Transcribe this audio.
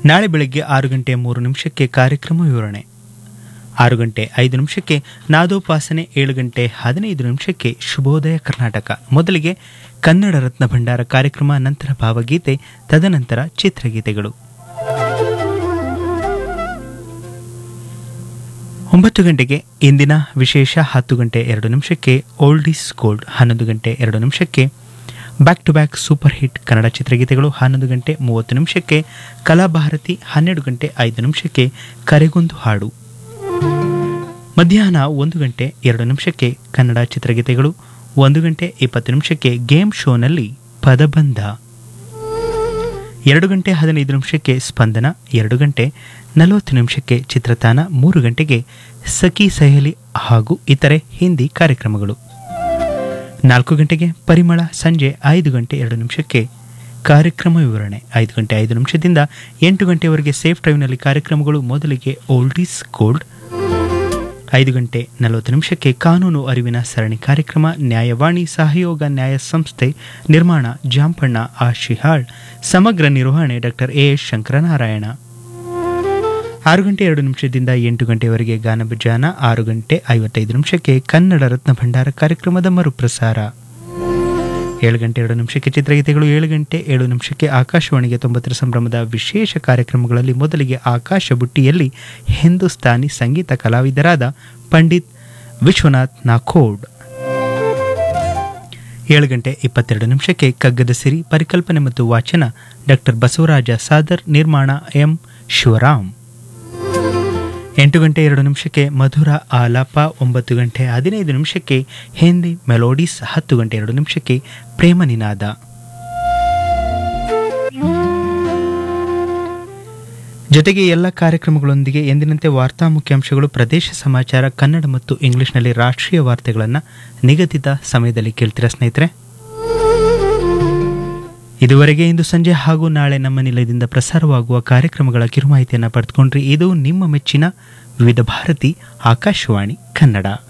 ನಾಳೆ ಬೆಳಗ್ಗೆ ಆರು ಗಂಟೆ ಮೂರು ನಿಮಿಷಕ್ಕೆ ಕಾರ್ಯಕ್ರಮ ವಿವರಣೆ ಆರು ಗಂಟೆ ಐದು ನಿಮಿಷಕ್ಕೆ ನಾದೋಪಾಸನೆ ಏಳು ಗಂಟೆ ಹದಿನೈದು ನಿಮಿಷಕ್ಕೆ ಶುಭೋದಯ ಕರ್ನಾಟಕ ಮೊದಲಿಗೆ ಕನ್ನಡ ರತ್ನ ಭಂಡಾರ ಕಾರ್ಯಕ್ರಮ ನಂತರ ಭಾವಗೀತೆ ತದನಂತರ ಚಿತ್ರಗೀತೆಗಳು ಒಂಬತ್ತು ಗಂಟೆಗೆ ಇಂದಿನ ವಿಶೇಷ ಹತ್ತು ಗಂಟೆ ಎರಡು ನಿಮಿಷಕ್ಕೆ ಓಲ್ಡ್ ಈಸ್ ಗೋಲ್ಡ್ ಹನ್ನೊಂದು ಗಂಟೆ ಎರಡು ನಿಮಿಷಕ್ಕೆ back to back super hit Kannada ಚಿತ್ರಗೀತೆಗಳು ಹನ್ನೊಂದು ಗಂಟೆ ಮೂವತ್ತು ನಿಮಿಷಕ್ಕೆ ಕಲಾಭಾರತಿ ಹನ್ನೆರಡು ಗಂಟೆ ಐದು ನಿಮಿಷಕ್ಕೆ ಕರೆಗೊಂದು ಹಾಡು ಮಧ್ಯಾಹ್ನ ಒಂದು ಗಂಟೆ ಎರಡು ನಿಮಿಷಕ್ಕೆ ಕನ್ನಡ ಚಿತ್ರಗೀತೆಗಳು ಒಂದು ಗಂಟೆ ಇಪ್ಪತ್ತು ನಿಮಿಷಕ್ಕೆ ಗೇಮ್ ಶೋನಲ್ಲಿ ಪದಬಂಧ ಎರಡು ಗಂಟೆ ಹದಿನೈದು ನಿಮಿಷಕ್ಕೆ ಸ್ಪಂದನ ಎರಡು ಗಂಟೆ ನಲವತ್ತು ನಿಮಿಷಕ್ಕೆ ಚಿತ್ರತಾನ ಮೂರು ಗಂಟೆಗೆ ಸಖಿ ಸಹೇಲಿ ಹಾಗೂ ಇತರೆ ಹಿಂದಿ ಕಾರ್ಯಕ್ರಮಗಳು ನಾಲ್ಕು ಗಂಟೆಗೆ ಪರಿಮಳ ಸಂಜೆ ಐದು ಗಂಟೆ ಎರಡು ನಿಮಿಷಕ್ಕೆ ಕಾರ್ಯಕ್ರಮ ವಿವರಣೆ ಐದು ಗಂಟೆ ಐದು ನಿಮಿಷದಿಂದ ಎಂಟು ಗಂಟೆವರೆಗೆ ಸೇಫ್ ಡ್ರೈವ್ನಲ್ಲಿ ಕಾರ್ಯಕ್ರಮಗಳು ಮೊದಲಿಗೆ ಓಲ್ಡ್ ಈಸ್ ಗೋಲ್ಡ್ ಐದು ಗಂಟೆ ನಲವತ್ತು ನಿಮಿಷಕ್ಕೆ ಕಾನೂನು ಅರಿವಿನ ಸರಣಿ ಕಾರ್ಯಕ್ರಮ ನ್ಯಾಯವಾಣಿ ಸಹಯೋಗ ನ್ಯಾಯ ಸಂಸ್ಥೆ ನಿರ್ಮಾಣ ಜಾಂಪಣ್ಣ ಆ ಶಿಹಾಳ್ ಸಮಗ್ರ ನಿರ್ವಹಣೆ ಡಾಕ್ಟರ್ ಎ ಎಸ್ ಶಂಕರನಾರಾಯಣ ಆರು ಗಂಟೆ ಎರಡು ನಿಮಿಷದಿಂದ ಎಂಟು ಗಂಟೆವರೆಗೆ ಗಾನಭಜಾನ ಆರು ಗಂಟೆ ಐವತ್ತೈದು ನಿಮಿಷಕ್ಕೆ ಕನ್ನಡ ರತ್ನ ಭಂಡಾರ ಕಾರ್ಯಕ್ರಮದ ಮರುಪ್ರಸಾರ ಏಳು ಗಂಟೆ ಎರಡು ನಿಮಿಷಕ್ಕೆ ಚಿತ್ರಗೀತೆಗಳು ಏಳು ಗಂಟೆ ಏಳು ನಿಮಿಷಕ್ಕೆ ಆಕಾಶವಾಣಿಗೆ ತೊಂಬತ್ತರ ಸಂಭ್ರಮದ ವಿಶೇಷ ಕಾರ್ಯಕ್ರಮಗಳಲ್ಲಿ ಮೊದಲಿಗೆ ಆಕಾಶ ಬುಟ್ಟಿಯಲ್ಲಿ ಹಿಂದೂಸ್ತಾನಿ ಸಂಗೀತ ಕಲಾವಿದರಾದ ಪಂಡಿತ್ ವಿಶ್ವನಾಥ್ ನಾಖೋಡ್ ಏಳು ಗಂಟೆ ಇಪ್ಪತ್ತೆರಡು ನಿಮಿಷಕ್ಕೆ ಕಗ್ಗದ ಸಿರಿ ಪರಿಕಲ್ಪನೆ ಮತ್ತು ವಾಚನ ಡಾಕ್ಟರ್ ಬಸವರಾಜ ಸಾದರ್ ನಿರ್ಮಾಣ ಎಂ ಶಿವರಾಮ್ ಎಂಟು ಗಂಟೆ ಎರಡು ನಿಮಿಷಕ್ಕೆ ಮಧುರ ಆಲಾಪ ಒಂಬತ್ತು ಗಂಟೆ ಹದಿನೈದು ನಿಮಿಷಕ್ಕೆ ಹಿಂದಿ ಮೆಲೋಡಿಸ್ ಹತ್ತು ಗಂಟೆ ಎರಡು ನಿಮಿಷಕ್ಕೆ ಪ್ರೇಮ ನಿನಾದ ಜೊತೆಗೆ ಎಲ್ಲ ಕಾರ್ಯಕ್ರಮಗಳೊಂದಿಗೆ ಎಂದಿನಂತೆ ವಾರ್ತಾ ಮುಖ್ಯಾಂಶಗಳು ಪ್ರದೇಶ ಸಮಾಚಾರ ಕನ್ನಡ ಮತ್ತು ಇಂಗ್ಲಿಷ್ನಲ್ಲಿ ರಾಷ್ಟ್ರೀಯ ವಾರ್ತೆಗಳನ್ನು ನಿಗದಿತ ಸಮಯದಲ್ಲಿ ಕೇಳ್ತೀರಾ ಸ್ನೇಹಿತರೆ ಇದುವರೆಗೆ ಇಂದು ಸಂಜೆ ಹಾಗೂ ನಾಳೆ ನಮ್ಮ ನಿಲಯದಿಂದ ಪ್ರಸಾರವಾಗುವ ಕಾರ್ಯಕ್ರಮಗಳ ಕಿರುಮಾಹಿತಿಯನ್ನು ಪಡೆದುಕೊಂಡ್ರಿ ಇದು ನಿಮ್ಮ ಮೆಚ್ಚಿನ ವಿವಿಧ ಭಾರತಿ ಆಕಾಶವಾಣಿ ಕನ್ನಡ